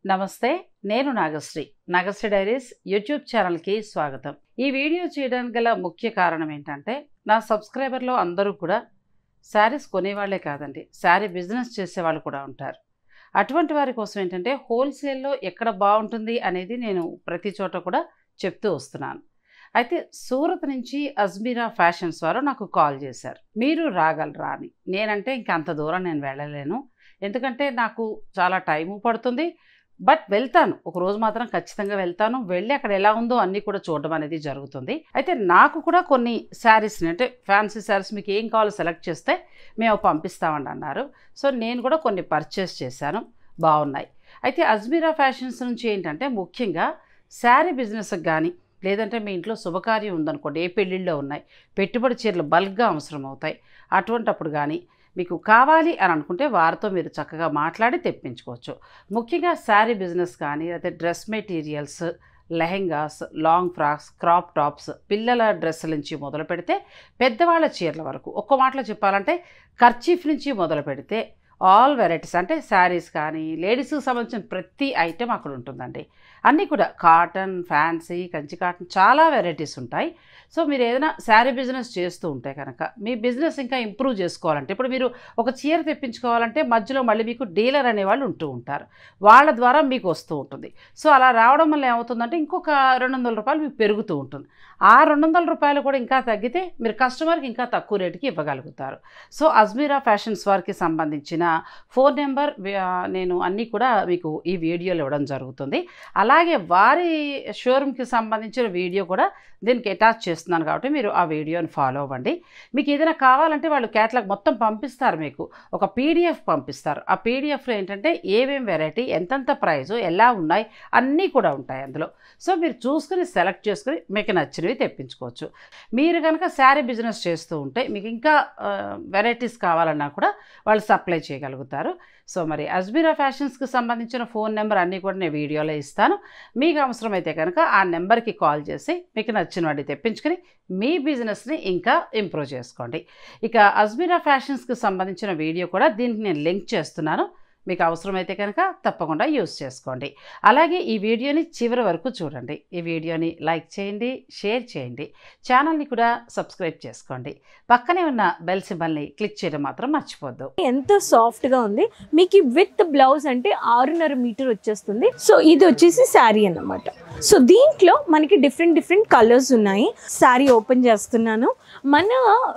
నమస్తే నేను Nagasri Nagasri diaries YouTube ఛానల్కి స్వాగతం ఈ వీడియో చేయడానికి గల ముఖ్య కారణం ఏంటంటే నా సబ్స్క్రైబర్లో అందరూ కూడా శారీస్ కొనేవాళ్లే కాదండి శారీ బిజినెస్ చేసేవాళ్ళు కూడా ఉంటారు అటువంటి వారి కోసం ఏంటంటే హోల్సేల్లో ఎక్కడ బాగుంటుంది అనేది నేను ప్రతి చోట కూడా చెప్తూ వస్తున్నాను అయితే సూరత్ నుంచి అజ్మీరా ఫ్యాషన్స్ వారు నాకు కాల్ చేశారు మీరు రాగలరా అని నేనంటే ఇంక అంత దూరం నేను వెళ్ళలేను ఎందుకంటే నాకు చాలా టైము పడుతుంది బట్ వెళ్తాను ఒక రోజు మాత్రం ఖచ్చితంగా వెళ్తాను వెళ్ళి అక్కడ ఎలా ఉందో అన్నీ కూడా చూడడం అనేది జరుగుతుంది అయితే నాకు కూడా కొన్ని శారీస్ని అంటే ఫ్యాన్సీ శారీస్ మీకు ఏం కావాలో సెలెక్ట్ చేస్తే మేము పంపిస్తామని అన్నారు సో నేను కూడా కొన్ని పర్చేస్ చేశాను బాగున్నాయి అయితే అజ్మీరా ఫ్యాషన్స్ నుంచి ఏంటంటే ముఖ్యంగా శారీ బిజినెస్కి కానీ లేదంటే మీ ఇంట్లో శుభకార్యం ఉందనుకోండి ఏ పెళ్ళిళ్ళలో ఉన్నాయి పెట్టుబడి చీరలు బల్క్గా అవసరం అవుతాయి అటువంటప్పుడు కానీ మీకు కావాలి అని అనుకుంటే వారితో మీరు చక్కగా మాట్లాడి తెప్పించుకోవచ్చు ముఖ్యంగా శారీ బిజినెస్ కానీ అయితే dress materials lehengas long frocks crop tops పిల్లల డ్రెస్సుల నుంచి మొదలు పెడితే పెద్దవాళ్ళ చీరల వరకు ఒక్క మాటలో చెప్పాలంటే కర్చీఫ్ నుంచి మొదలు పెడితే ఆల్ వెరైటీస్ అంటే శారీస్ కానీ లేడీస్కి సంబంధించిన ప్రతి ఐటెం అక్కడ ఉంటుందండి అన్నీ కూడా కాటన్ ఫ్యాన్సీ కంచి కాటన్ చాలా వెరైటీస్ ఉంటాయి సో మీరు ఏదైనా శారీ బిజినెస్ చేస్తూ ఉంటే కనుక మీ బిజినెస్ ఇంకా ఇంప్రూవ్ చేసుకోవాలంటే ఇప్పుడు మీరు ఒక చీర తెప్పించుకోవాలంటే మధ్యలో మళ్ళీ మీకు డీలర్ అనేవాళ్ళు ఉంటూ ఉంటారు వాళ్ళ ద్వారా మీకు వస్తూ ఉంటుంది సో అలా రావడం వల్ల ఏమవుతుందంటే ఇంకొక రెండు వందల రూపాయలు మీకు పెరుగుతూ ఉంటుంది ఆ రెండు వందల రూపాయలు కూడా ఇంకా తగ్గితే మీరు కస్టమర్కి ఇంకా తక్కువ రేటుకి ఇవ్వగలుగుతారు సో అజ్మీరా ఫ్యాషన్స్ వారికి సంబంధించిన ఫోన్ నెంబర్ నేను అన్నీ కూడా మీకు ఈ వీడియోలో ఇవ్వడం జరుగుతుంది అలాగే వారి షోరూమ్కి సంబంధించిన వీడియో కూడా దీనికి అటాచ్ చేస్తున్నాను కాబట్టి మీరు ఆ వీడియోని ఫాలో అవ్వండి మీకు ఏదైనా కావాలంటే వాళ్ళు క్యాటలాగ్ మొత్తం పంపిస్తారు మీకు ఒక పీడిఎఫ్ పంపిస్తారు ఆ పీడిఎఫ్లో ఏంటంటే ఏమేం వెరైటీ ఎంతెంత ప్రైజు ఎలా ఉన్నాయి అన్నీ కూడా ఉంటాయి అందులో సో మీరు చూసుకుని సెలెక్ట్ చేసుకుని మీకు నచ్చినవి తెప్పించుకోవచ్చు మీరు కనుక శారీ బిజినెస్ చేస్తూ ఉంటే మీకు ఇంకా వెరైటీస్ కావాలన్నా కూడా వాళ్ళు సప్లై చేయగలుగుతారు సో మరి అజ్మీరా ఫ్యాషన్స్కి సంబంధించిన ఫోన్ నెంబర్ అన్నీ కూడా నేను వీడియోలో ఇస్తాను మీకు అవసరమైతే కనుక ఆ నెంబర్కి కాల్ చేసి మీకు నచ్చిన వాటి తెప్పించుకొని మీ బిజినెస్ని ఇంకా ఇంప్రూవ్ చేసుకోండి ఇక అజ్మీరా ఫ్యాషన్స్కి సంబంధించిన వీడియో కూడా దీనికి నేను లింక్ చేస్తున్నాను మీకు అవసరమైతే కనుక తప్పకుండా యూస్ చేసుకోండి అలాగే ఈ వీడియోని చివరి వరకు చూడండి ఈ వీడియోని లైక్ చేయండి షేర్ చేయండి ఛానల్ని కూడా సబ్స్క్రైబ్ చేసుకోండి పక్కనే ఉన్న బెల్ సింబల్ని క్లిక్ చేయడం మాత్రం మర్చిపోద్దు ఎంత సాఫ్ట్ గా ఉంది మీకు విత్ బ్లౌజ్ అంటే ఆరున్నర మీటర్ వచ్చేస్తుంది సో ఇది వచ్చేసి శారీ అన్నమాట సో దీంట్లో మనకి డిఫరెంట్ డిఫరెంట్ కలర్స్ ఉన్నాయి శారీ ఓపెన్ చేస్తున్నాను మన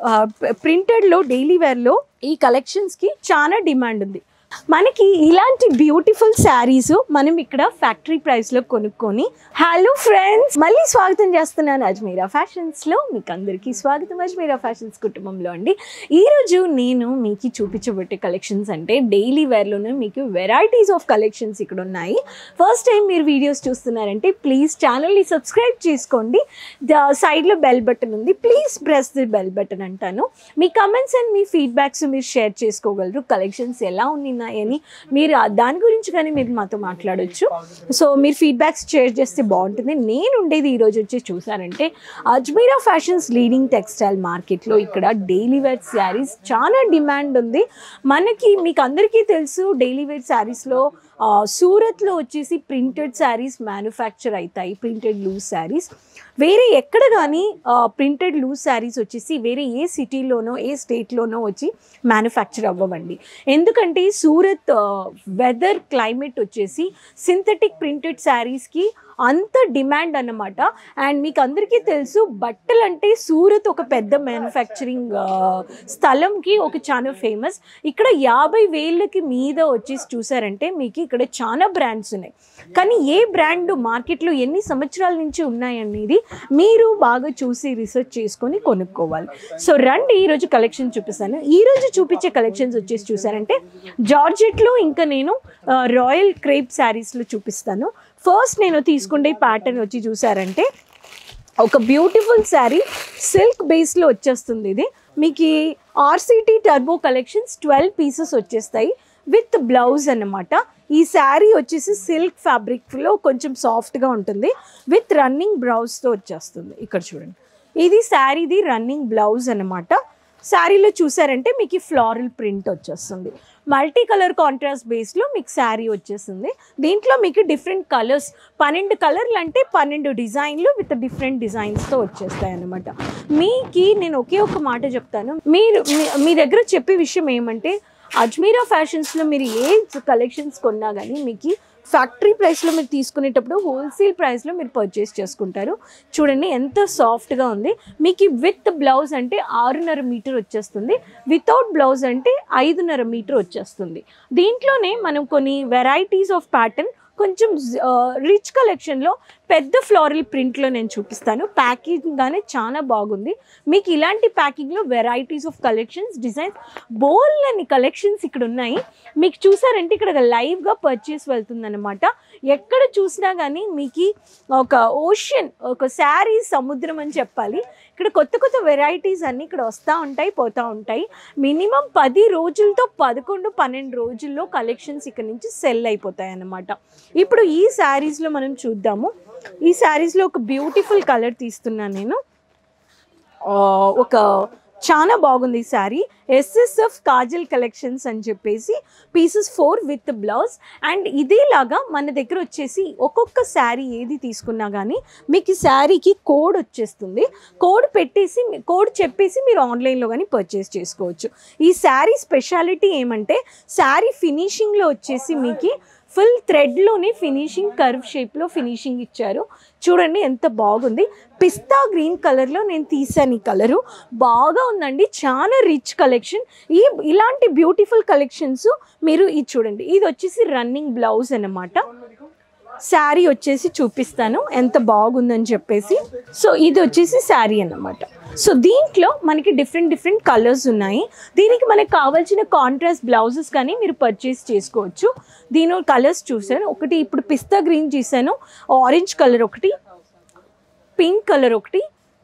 ప్రింటెడ్లో డైలీ వేర్లో ఈ కలెక్షన్స్కి చాలా డిమాండ్ ఉంది మనకి ఇలాంటి బ్యూటిఫుల్ శారీస్ మనం ఇక్కడ ఫ్యాక్టరీ ప్రైస్లో కొనుక్కొని హలో ఫ్రెండ్స్ మళ్ళీ స్వాగతం చేస్తున్నాను అజ్మీరా ఫ్యాషన్స్లో మీకు అందరికీ స్వాగతం అజ్మీరా ఫ్యాషన్స్ కుటుంబంలో అండి ఈరోజు నేను మీకు చూపించబట్టే కలెక్షన్స్ అంటే డైలీ వేర్లోనే మీకు వెరైటీస్ ఆఫ్ కలెక్షన్స్ ఇక్కడ ఉన్నాయి ఫస్ట్ టైం మీరు వీడియోస్ చూస్తున్నారంటే ప్లీజ్ ఛానల్ని సబ్స్క్రైబ్ చేసుకోండి ద సైడ్లో బెల్ బటన్ ఉంది please press the bell button అంటాను మీ కమెంట్స్ అండ్ మీ ఫీడ్బ్యాక్స్ మీరు షేర్ చేసుకోగలరు కలెక్షన్స్ ఎలా ఉన్నాయని మీరు ఆ- దాని గురించి కానీ మీరు మాతో మాట్లాడొచ్చు సో మీరు ఫీడ్బ్యాక్స్ షేర్ చేస్తే బాగుంటుంది నేను ఉండేది ఈరోజు వచ్చి చూసారంటే అజ్మీరా ఫ్యాషన్స్ లీడింగ్ టెక్స్టైల్ మార్కెట్లో ఇక్కడ డైలీ వేర్ శారీస్ చాలా డిమాండ్ ఉంది మనకి మీకు అందరికీ తెలుసు డైలీ వేర్ శారీస్లో సూరత్లో వచ్చేసి ప్రింటెడ్ శారీస్ మ్యానుఫ్యాక్చర్ అవుతాయి ప్రింటెడ్ లూజ్ శారీస్ వేరే ఎక్కడ కానీ ప్రింటెడ్ లూజ్ శారీస్ వచ్చేసి వేరే ఏ సిటీలోనో ఏ స్టేట్లోనో వచ్చి మ్యానుఫ్యాక్చర్ అవ్వవండి ఎందుకంటే సూరత్ వెదర్ క్లైమేట్ వచ్చేసి సింథటిక్ ప్రింటెడ్ శారీస్కి అంత డిమాండ్ అన్నమాట అండ్ మీకు అందరికీ తెలుసు బట్టలు అంటే సూరత్ ఒక పెద్ద మ్యానుఫ్యాక్చరింగ్ స్థలంకి ఒక చాలా ఫేమస్ ఇక్కడ యాభై వేలకి మీద వచ్చేసి చూసారంటే మీకు ఇక్కడ చాలా బ్రాండ్స్ ఉన్నాయి కానీ ఏ బ్రాండ్ మార్కెట్లో ఎన్ని సంవత్సరాల నుంచి ఉన్నాయనేది మీరు బాగా చూసి రీసెర్చ్ చేసుకొని కొనుక్కోవాలి సో రండి ఈరోజు కలెక్షన్ చూపిస్తాను ఈరోజు చూపించే కలెక్షన్స్ వచ్చేసి చూసారంటే జార్జెట్లో ఇంకా నేను రాయల్ క్రేప్ శారీస్లో చూపిస్తాను ఫస్ట్ నేను తీసుకుండే ప్యాటర్న్ వచ్చి చూసారంటే ఒక బ్యూటిఫుల్ శారీ సిల్క్ బేస్లో వచ్చేస్తుంది ఇది మీకు RCT turbo collections twelve pieces వచ్చేస్తాయి విత్ బ్లౌజ్ అన్నమాట ఈ శారీ వచ్చేసి సిల్క్ ఫ్యాబ్రిక్లో కొంచెం సాఫ్ట్గా ఉంటుంది విత్ రన్నింగ్ బ్లౌజ్తో వచ్చేస్తుంది ఇక్కడ చూడండి ఇది శారీది రన్నింగ్ బ్లౌజ్ అన్నమాట శారీలో చూసారంటే మీకు ఈ ఫ్లారల్ ప్రింట్ వచ్చేస్తుంది మల్టీ కలర్ కాంట్రాస్ట్ బేస్లో మీకు శారీ వచ్చేస్తుంది దీంట్లో మీకు డిఫరెంట్ కలర్స్ పన్నెండు కలర్లు అంటే పన్నెండు డిజైన్లు విత్ డిఫరెంట్ డిజైన్స్తో వచ్చేస్తాయి అన్నమాట మీకు నేను ఒకే ఒక మాట చెప్తాను మీరు మీ- మీ దగ్గర చెప్పే విషయం ఏమంటే అజ్మీరా ఫ్యాషన్స్లో మీరు ఏ కలెక్షన్స్ కొన్నా కానీ మీకు ఫ్యాక్టరీ ప్రైస్లో మీరు తీసుకునేటప్పుడు హోల్సేల్ ప్రైస్లో మీరు పర్చేస్ చేసుకుంటారు చూడండి ఎంత సాఫ్ట్గా ఉంది మీకు విత్ బ్లౌజ్ అంటే ఆరున్నర మీటర్ వచ్చేస్తుంది వితౌట్ బ్లౌజ్ అంటే ఐదున్నర మీటర్ వచ్చేస్తుంది దీంట్లోనే మనం కొన్ని వెరైటీస్ ఆఫ్ ప్యాటర్న్ కొంచెం రిచ్ కలెక్షన్లో పెద్ద ఫ్లోరల్ ప్రింట్లో నేను చూపిస్తాను ప్యాకింగ్ గానే చాలా బాగుంది మీకు ఇలాంటి ప్యాకింగ్లో వెరైటీస్ ఆఫ్ కలెక్షన్స్ డిజైన్స్ బోల్ అని కలెక్షన్స్ ఇక్కడ ఉన్నాయి మీకు చూసారంటే ఇక్కడ లైవ్గా పర్చేస్ వెళ్తుందన్నమాట ఎక్కడ చూసినా కానీ మీకు ఒక ఓషన్ ఒక శారీ సముద్రం అని చెప్పాలి ఇక్కడ కొత్త కొత్త వెరైటీస్ అన్నీ ఇక్కడ వస్తూ ఉంటాయి పోతూ ఉంటాయి మినిమం పది రోజులతో పదకొండు పన్నెండు రోజుల్లో కలెక్షన్స్ ఇక్కడ నుంచి సెల్ అయిపోతాయి అన్నమాట ఇప్పుడు ఈ శారీస్లో మనం చూద్దాము ఈ శారీస్లో ఒక బ్యూటిఫుల్ కలర్ తీస్తున్నాను నేను ఆ, ఒక చాలా బాగుంది ఈ శారీ ఎస్ఎస్ఎఫ్ కాజల్ కలెక్షన్స్ అని చెప్పేసి pieces four with blouse and ఇదేలాగా మన దగ్గర వచ్చేసి ఒక్కొక్క శారీ ఏది తీసుకున్నా కానీ మీకు ఈ శారీకి కోడ్ వచ్చేస్తుంది కోడ్ పెట్టేసి మీ- కోడ్ చెప్పేసి మీరు ఆన్లైన్లో కానీ పర్చేస్ చేసుకోవచ్చు ఈ శారీ స్పెషాలిటీ ఏమంటే శారీ ఫినిషింగ్లో వచ్చేసి మీకు ఫుల్ థ్రెడ్లోనే ఫినిషింగ్ కర్వ్ షేప్లో ఫినిషింగ్ ఇచ్చారు చూడండి ఎంత బాగుంది పిస్తా గ్రీన్ కలర్లో నేను తీసాను ఈ కలరు బాగా ఉందండి చాలా రిచ్ కలెక్షన్ ఈ ఇలాంటి బ్యూటిఫుల్ కలెక్షన్స్ మీరు ఇది చూడండి ఇది వచ్చేసి రన్నింగ్ బ్లౌజ్ అన్నమాట శారీ వచ్చేసి చూపిస్తాను ఎంత బాగుందని చెప్పేసి సో ఇది వచ్చేసి శారీ అన్నమాట సో దీంట్లో మనకి డిఫరెంట్ డిఫరెంట్ కలర్స్ ఉన్నాయి దీనికి మనకి కావాల్సిన కాంట్రాస్ట్ బ్లౌజెస్ కానీ మీరు పర్చేస్ చేసుకోవచ్చు దీని కలర్స్ చూసాను ఒకటి ఇప్పుడు పిస్తా గ్రీన్ చూసాను ఆరెంజ్ కలర్ ఒకటి పింక్ కలర్ ఒకటి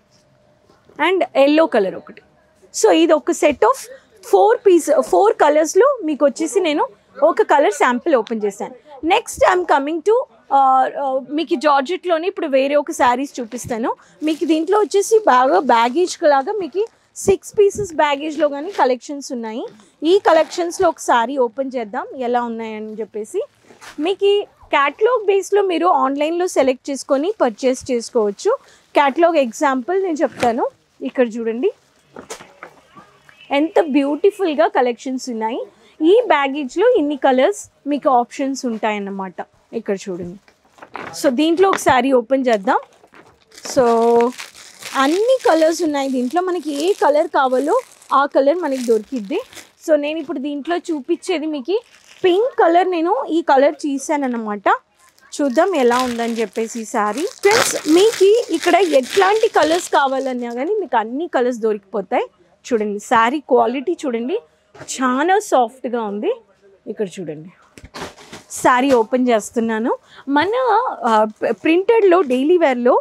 అండ్ ఎల్లో కలర్ ఒకటి సో ఇది ఒక set of four piece four కలర్స్లో మీకు వచ్చేసి నేను ఒక కలర్ శాంపిల్ ఓపెన్ చేశాను నెక్స్ట్ ఐఎమ్ కమింగ్ టు మీకు జార్జెట్లోనే ఇప్పుడు వేరే ఒక శారీస్ చూపిస్తాను మీకు దీంట్లో వచ్చేసి బాగా బ్యాగేజ్ లాగా మీకు సిక్స్ పీసెస్ బ్యాగేజ్లో కానీ కలెక్షన్స్ ఉన్నాయి ఈ కలెక్షన్స్లో ఒక శారీ ఓపెన్ చేద్దాం ఎలా ఉన్నాయని చెప్పేసి మీకు ఈ క్యాటలాగ్ బేస్లో మీరు ఆన్లైన్లో సెలెక్ట్ చేసుకొని పర్చేస్ చేసుకోవచ్చు క్యాటలాగ్ ఎగ్జాంపుల్ నేను చెప్తాను ఇక్కడ చూడండి ఎంత బ్యూటిఫుల్గా కలెక్షన్స్ ఉన్నాయి ఈ బ్యాగేజ్లో ఇన్ని కలర్స్ మీకు ఆప్షన్స్ ఉంటాయన్నమాట ఇక్కడ చూడండి సో దీంట్లో ఒక శారీ ఓపెన్ చేద్దాం సో అన్ని కలర్స్ ఉన్నాయి దీంట్లో మనకి ఏ కలర్ కావాలో ఆ కలర్ మనకి దొరికిద్ది సో నేను ఇప్పుడు దీంట్లో చూపించేది మీకు పింక్ కలర్ నేను ఈ కలర్ తీసానన్నమాట చూద్దాం ఎలా ఉందని చెప్పేసి ఈ శారీ ఫ్రెండ్స్ మీకు ఇక్కడ ఎట్లాంటి కలర్స్ కావాలన్నా కానీ మీకు అన్ని కలర్స్ దొరికిపోతాయి చూడండి శారీ క్వాలిటీ చూడండి చాలా సాఫ్ట్గా ఉంది ఇక్కడ చూడండి శారీ ఓపెన్ చేస్తున్నాను మన ప్రింటెడ్లో డైలీ వేర్లో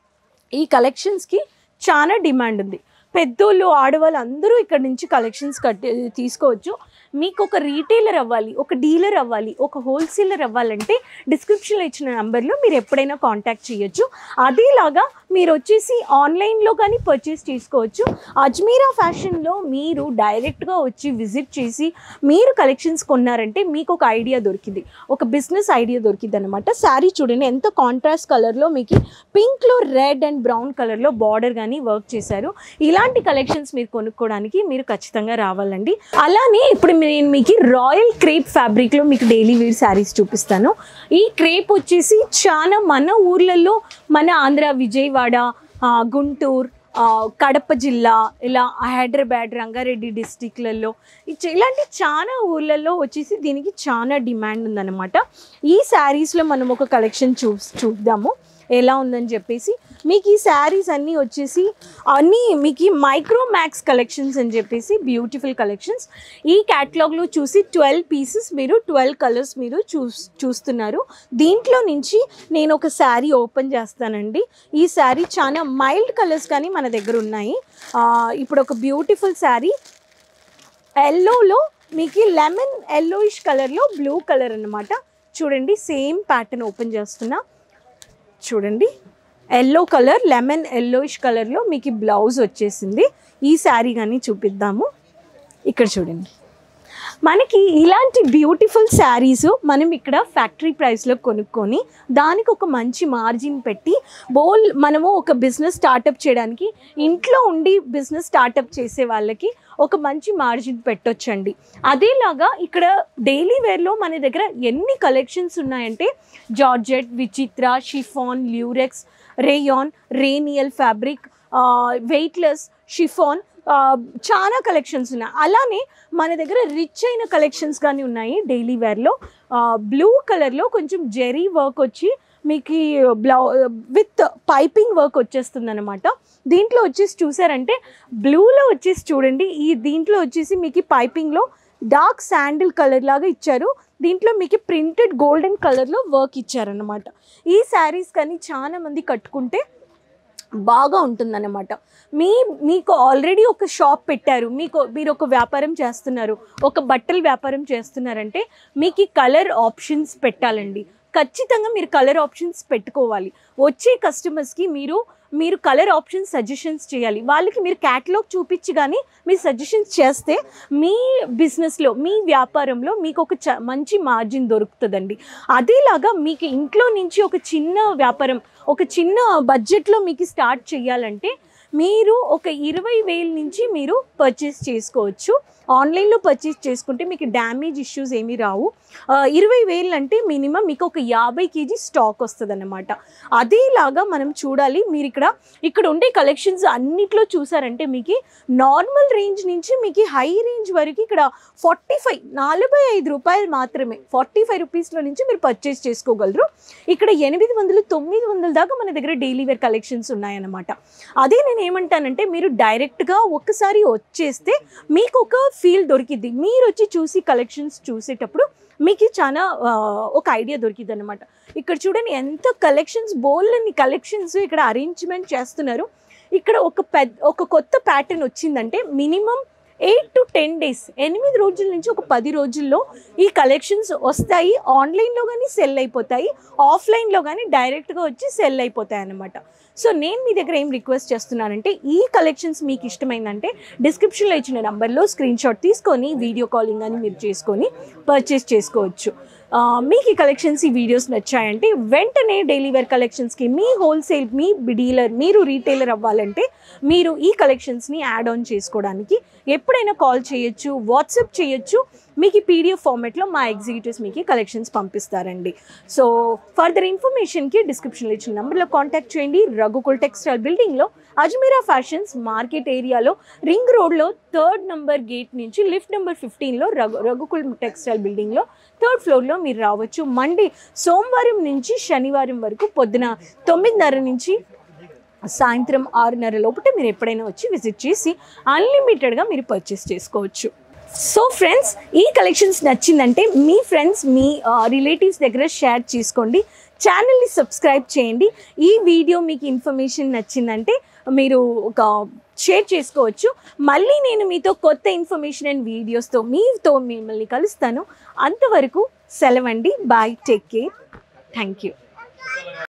ఈ కలెక్షన్స్కి చాలా డిమాండ్ ఉంది పెద్దోళ్ళు ఆడవాళ్ళు అందరూ ఇక్కడ నుంచి కలెక్షన్స్ కట్టి తీసుకోవచ్చు మీకు ఒక రీటైలర్ అవ్వాలి ఒక డీలర్ అవ్వాలి ఒక హోల్సేలర్ అవ్వాలంటే డిస్క్రిప్షన్లో ఇచ్చిన నెంబర్లో మీరు ఎప్పుడైనా కాంటాక్ట్ చేయొచ్చు అదేలాగా మీరు వచ్చేసి ఆన్లైన్లో కానీ పర్చేస్ చేసుకోవచ్చు అజ్మీరా ఫ్యాషన్లో మీరు డైరెక్ట్గా వచ్చి విజిట్ చేసి మీరు కలెక్షన్స్ కొన్నారంటే మీకు ఒక ఐడియా దొరికింది ఒక బిజినెస్ ఐడియా దొరికింది అనమాట శారీ చూడండి ఎంత కాంట్రాస్ట్ కలర్లో మీకు పింక్లో రెడ్ అండ్ బ్రౌన్ కలర్లో బార్డర్ కానీ వర్క్ చేశారు ఇలాంటి కలెక్షన్స్ మీరు కొనుక్కోవడానికి మీరు ఖచ్చితంగా రావాలండి అలానే ఇప్పుడు నేను మీకు రాయల్ క్రేప్ ఫ్యాబ్రిక్లో మీకు డైలీ వేర్ శారీస్ చూపిస్తాను ఈ క్రేప్ వచ్చేసి చాలా మన ఊర్లలో మన ఆంధ్ర విజయవాడ ఆ, గుంటూరు ఆ, కడప జిల్లా ఇలా హైదరాబాద్ రంగారెడ్డి డిస్టిక్లలో ఇచ్చ- ఇలాంటి చాలా ఊర్లలో వచ్చేసి దీనికి చాలా డిమాండ్ ఉందన్నమాట ఈ శారీస్లో మనం ఒక కలెక్షన్ చూ చూద్దాము ఎలా ఉందని చెప్పేసి మీకు ఈ శారీస్ అన్నీ వచ్చేసి అన్నీ మీకు ఈ మైక్రో మ్యాక్స్ కలెక్షన్స్ అని చెప్పేసి బ్యూటిఫుల్ కలెక్షన్స్ ఈ క్యాటలాగ్లో చూసి ట్వెల్వ్ పీసెస్ మీరు ట్వెల్వ్ కలర్స్ మీరు చూ చూస్తున్నారు దీంట్లో నుంచి నేను ఒక శారీ ఓపెన్ చేస్తానండి ఈ శారీ చాలా మైల్డ్ కలర్స్ కానీ మన దగ్గర ఉన్నాయి ఆ, ఇప్పుడు ఒక బ్యూటిఫుల్ శారీ ఎల్లోలో మీకు లెమన్ ఎల్లోయిష్ కలర్లో బ్లూ కలర్ అన్నమాట చూడండి సేమ్ ప్యాటర్న్ ఓపెన్ చేస్తున్నా చూడండి ఎల్లో కలర్ లెమన్ ఎల్లోయిష్ కలర్లో మీకు బ్లౌజ్ వచ్చేసింది ఈ శారీ కానీ చూపిద్దాము ఇక్కడ చూడండి మనకి ఇలాంటి బ్యూటిఫుల్ శారీస్ మనం ఇక్కడ ఫ్యాక్టరీ ప్రైస్లో కొనుక్కొని దానికి ఒక మంచి మార్జిన్ పెట్టి బోల్ మనము ఒక బిజినెస్ స్టార్టప్ చేయడానికి ఇంట్లో ఉండి బిజినెస్ స్టార్టప్ చేసే వాళ్ళకి ఒక మంచి మార్జిన్ పెట్టొచ్చండి అదేలాగా ఇక్కడ డైలీ వేర్లో మన దగ్గర ఎన్ని కలెక్షన్స్ ఉన్నాయంటే georgette Vichitra chiffon lurex rayon రేనియల్ ఫ్యాబ్రిక్ వెయిట్లెస్ షిఫాన్ చాలా కలెక్షన్స్ ఉన్నాయి అలానే మన దగ్గర రిచ్ అయిన కలెక్షన్స్ కానీ ఉన్నాయి డైలీ వేర్లో బ్లూ కలర్లో కొంచెం జెరీ వర్క్ వచ్చి మీకు ఈ బ్లౌ విత్ పైపింగ్ వర్క్ వచ్చేస్తుంది అనమాట దీంట్లో వచ్చేసి చూసారంటే బ్లూలో వచ్చేసి చూడండి ఈ దీంట్లో వచ్చేసి మీకు పైపింగ్లో డార్క్ శాండిల్ కలర్ లాగా ఇచ్చారు దీంట్లో మీకు ప్రింటెడ్ గోల్డెన్ కలర్లో వర్క్ ఇచ్చారనమాట ఈ శారీస్ కానీ చాలా మంది కట్టుకుంటే బాగా ఉంటుందన్నమాట మీ మీకు ఆల్రెడీ ఒక షాప్ పెట్టారు మీకు మీరు ఒక వ్యాపారం చేస్తున్నారు ఒక బట్టల వ్యాపారం చేస్తున్నారంటే మీకు ఈ కలర్ ఆప్షన్స్ పెట్టాలండి ఖచ్చితంగా మీరు కలర్ ఆప్షన్స్ పెట్టుకోవాలి వచ్చే కస్టమర్స్కి మీరు మీరు కలర్ ఆప్షన్స్ సజెషన్స్ చేయాలి వాళ్ళకి మీరు క్యాటలాగ్ చూపించి కానీ మీరు సజెషన్స్ చేస్తే మీ బిజినెస్లో మీ వ్యాపారంలో మీకు ఒక చ మంచి మార్జిన్ దొరుకుతుందండి అదేలాగా మీకు ఇంట్లో నుంచి ఒక చిన్న వ్యాపారం ఒక చిన్న బడ్జెట్లో మీకు స్టార్ట్ చేయాలంటే మీరు ఒక ఇరవై వేల నుంచి మీరు పర్చేస్ చేసుకోవచ్చు ఆన్లైన్లో పర్చేస్ చేసుకుంటే మీకు డ్యామేజ్ ఇష్యూస్ ఏమీ రావు ఆ, ఇరవై వేలు అంటే మినిమం మీకు ఒక యాభై కేజీ స్టాక్ వస్తుంది అన్నమాట అదేలాగా మనం చూడాలి మీరు ఇక్కడ ఇక్కడ ఉండే కలెక్షన్స్ అన్నిట్లో చూసారంటే మీకు నార్మల్ రేంజ్ నుంచి మీకు హై రేంజ్ వరకు ఇక్కడ ఫార్టీ ఫైవ్ నలభై ఐదు రూపాయలు మాత్రమే ఫార్టీ ఫైవ్ రూపీస్లో నుంచి మీరు పర్చేస్ చేసుకోగలరు ఇక్కడ ఎనిమిది వందలు తొమ్మిది వందల దాకా మన దగ్గర డైలీ వేర్ కలెక్షన్స్ ఉన్నాయన్నమాట అదే నేను ఏమంటానంటే మీరు డైరెక్ట్గా ఒక్కసారి వచ్చేస్తే మీకు ఒక ఫీల్ దొరికిద్ది మీరు వచ్చి చూసి కలెక్షన్స్ చూసేటప్పుడు మీకు చాలా ఆ, ఒక ఐడియా దొరికింది అనమాట ఇక్కడ చూడండి ఎంత కలెక్షన్స్ బోల్ని కలెక్షన్స్ ఇక్కడ అరేంజ్మెంట్ చేస్తున్నారు ఇక్కడ ఒక పెద్ద ఒక కొత్త ప్యాటర్న్ వచ్చిందంటే minimum eight to ten days ఎనిమిది రోజుల నుంచి ఒక పది రోజుల్లో ఈ కలెక్షన్స్ వస్తాయి ఆన్లైన్లో కానీ సెల్ అయిపోతాయి ఆఫ్లైన్లో కానీ డైరెక్ట్గా వచ్చి సెల్ అయిపోతాయి అన్నమాట సో నేను మీ దగ్గర ఏం రిక్వెస్ట్ చేస్తున్నానంటే ఈ కలెక్షన్స్ మీకు ఇష్టమైందంటే డిస్క్రిప్షన్లో ఇచ్చిన నెంబర్లో స్క్రీన్ షాట్ తీసుకొని వీడియో కాలింగ్ అని మీరు చేసుకొని పర్చేస్ చేసుకోవచ్చు ఆ, మీకు ఈ కలెక్షన్స్ ఈ వీడియోస్ నచ్చాయంటే వెంటనే డైలీ వేర్ కలెక్షన్స్కి మీ హోల్సేల్ మీ డీలర్ మీరు రీటైలర్ అవ్వాలంటే మీరు ఈ కలెక్షన్స్ని యాడ్ ఆన్ చేసుకోవడానికి ఎప్పుడైనా కాల్ చేయొచ్చు వాట్సాప్ చేయొచ్చు మీకు ఈ పీడిఎఫ్ ఫార్మాట్లో మా ఎగ్జిక్యూటివ్స్ మీకు కలెక్షన్స్ పంపిస్తారండి సో ఫర్దర్ ఇన్ఫర్మేషన్కి డిస్క్రిప్షన్లో ఇచ్చిన నెంబర్లో కాంటాక్ట్ చేయండి రఘుకుల్ టెక్స్టైల్ బిల్డింగ్లో అజ్మీరా ఫ్యాషన్స్ మార్కెట్ ఏరియాలో రింగ్ రోడ్లో థర్డ్ నంబర్ గేట్ నుంచి లిఫ్ట్ నెంబర్ ఫిఫ్టీన్లో రఘు రఘుకుల్ టెక్స్టైల్ బిల్డింగ్లో థర్డ్ ఫ్లోర్లో మీరు రావచ్చు మండే సోమవారం నుంచి శనివారం వరకు పొద్దున తొమ్మిదిన్నర నుంచి సాయంత్రం ఆరున్నర లోపల మీరు ఎప్పుడైనా వచ్చి విజిట్ చేసి అన్లిమిటెడ్గా మీరు పర్చేస్ చేసుకోవచ్చు సో ఫ్రెండ్స్ ఈ కలెక్షన్స్ నచ్చిందంటే మీ ఫ్రెండ్స్ మీ రిలేటివ్స్ దగ్గర షేర్ చేసుకోండి ఛానల్ని సబ్స్క్రైబ్ చేయండి ఈ వీడియో మీకు ఇన్ఫర్మేషన్ నచ్చిందంటే మీరు ఒక షేర్ చేసుకోవచ్చు మళ్ళీ నేను మీతో కొత్త ఇన్ఫర్మేషన్ అండ్ వీడియోస్తో మీతో మిమ్మల్ని కలుస్తాను అంతవరకు సెలవండి bye take care thank you